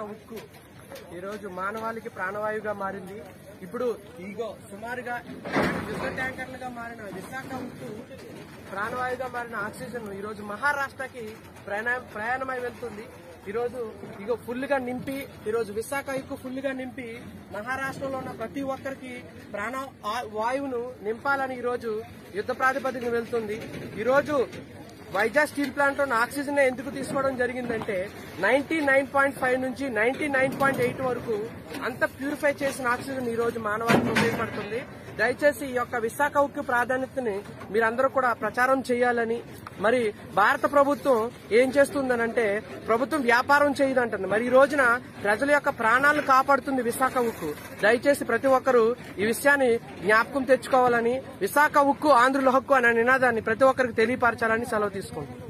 ఉక్కు ఈరోజు మానవాళికి ప్రాణవాయువుగా మారింది ఇప్పుడు ఇగో సుమారుగా యుద్ధ ట్యాంకర్లుగా మారిన విశాఖ ఉక్కు ప్రాణవాయువుగా మారిన ఆక్సిజన్ ఈరోజు మహారాష్ట్రకి ప్రయాణ ప్రయాణమై వెళ్తుంది ఈరోజు ఇగో ఫుల్ గా నింపి ఈరోజు విశాఖ ఉక్కు ఫుల్ గా నింపి మహారాష్ట్రలో ఉన్న ప్రతి ఒక్కరికి ప్రాణ ఆ- వాయువును నింపాలని ఈరోజు యుద్ధ ప్రాతిపదికన వెళ్తుంది ఈరోజు వైజాగ్ స్టీల్ ప్లాంట్ లో ఆక్సిజన్ ఎందుకు తీసుకోవడం జరిగిందంటే నైన్టీ నైన్ పాయింట్ ఫైవ్ నుంచి నైన్టీ నైన్ పాయింట్ ఎయిట్ వరకు అంత ప్యూరిఫై చేసిన ఆక్సిజన్ ఈ రోజు మానవాళికి ఉపయోగపడుతుంది దయచేసి ఈ యొక్క విశాఖ ఉక్కు ప్రాధాన్యతని మీరందరూ కూడా ప్రచారం చేయాలని మరి భారత ప్రభుత్వం ఏం చేస్తుందనంటే ప్రభుత్వం వ్యాపారం చేయదంటుంది మరి ఈ రోజున ప్రజల యొక్క ప్రాణాలను కాపాడుతుంది విశాఖ ఉక్కు దయచేసి ప్రతి ఒక్కరూ ఈ విషయాన్ని జ్ఞాపకం తెచ్చుకోవాలని విశాఖ ఉక్కు ఆంధ్రుల హక్కు అనే నినాదాన్ని ప్రతి ఒక్కరికి తెలియపరచాలని సెలవు తీసుకుంటాం